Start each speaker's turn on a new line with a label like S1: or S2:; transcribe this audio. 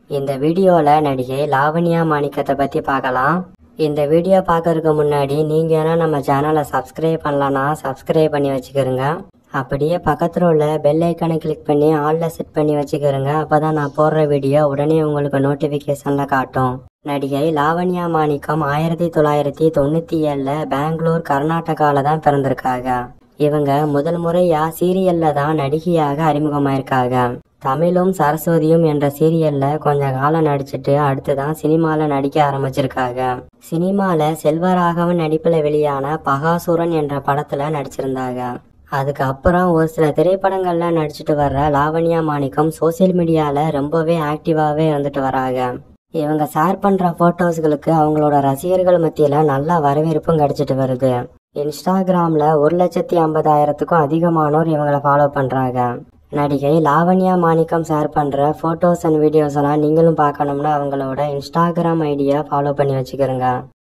S1: இந்த வீடியோல நடிகை லாவண்யா மாணிக்கத்தை பத்தி பார்க்கலாம் இந்த வீடியோ பார்க்கறதுக்கு முன்னாடி நீங்க ஏன்னா நம்ம சேனலை சப்ஸ்கிரைப் பண்ணலன்னா சப்ஸ்கிரைப் பண்ணி வச்சுக்கிறோங்க அப்படியே பக்கத்தில் உள்ள பெல் ஐக்கானை கிளிக் பண்ணி ஆல்ல செட் பண்ணி வச்சுக்கிறோங்க அப்பதான் நான் போடுற வீடியோ உடனே உங்களுக்கு நோட்டிஃபிகேஷன்ல காட்டும் நடிகை லாவண்யா மாணிக்கம் ஆயிரத்தி தொள்ளாயிரத்தி தொண்ணூத்தி ஏழுல பெங்களூர் கர்நாடகால தான் பிறந்திருக்காங்க இவங்க முதல் முறையா சீரியல்ல தான் நடிகையாக அறிமுகமாயிருக்காங்க தமிழும் சரஸ்வதியும் என்ற சீரியல்ல கொஞ்ச காலம் நடிச்சிட்டு அடுத்துதான் சினிமால நடிக்க ஆரம்பிச்சிருக்காங்க சினிமால செல்வராகவன் நடிப்புல வெளியான பகாசுரன் என்ற படத்துல நடிச்சிருந்தாங்க அதுக்கப்புறம் ஒரு சில திரைப்படங்கள்ல நடிச்சிட்டு வர்ற லாவண்யா மாணிக்கம் சோசியல் மீடியால ரொம்பவே ஆக்டிவாவே இருந்துட்டு வராங்க இவங்க ஷேர் பண்ற போட்டோஸ்களுக்கு அவங்களோட ரசிகர்கள் மத்தியில நல்ல வரவேற்பும் கிடைச்சிட்டு வருது இன்ஸ்டாகிராம்ல ஒரு லட்சத்தி ஐம்பதாயிரத்துக்கும் அதிகமானோர் இவங்களை ஃபாலோ பண்றாங்க நடிகை லாவண்யா மாணிக்கம் ஷேர் பண்ற போட்டோஸ் அண்ட் வீடியோஸ் எல்லாம் நீங்களும் பார்க்கணும்னா அவங்களோட இன்ஸ்டாகிராம் ஐடியா ஃபாலோ பண்ணி வச்சுக்கிறோங்க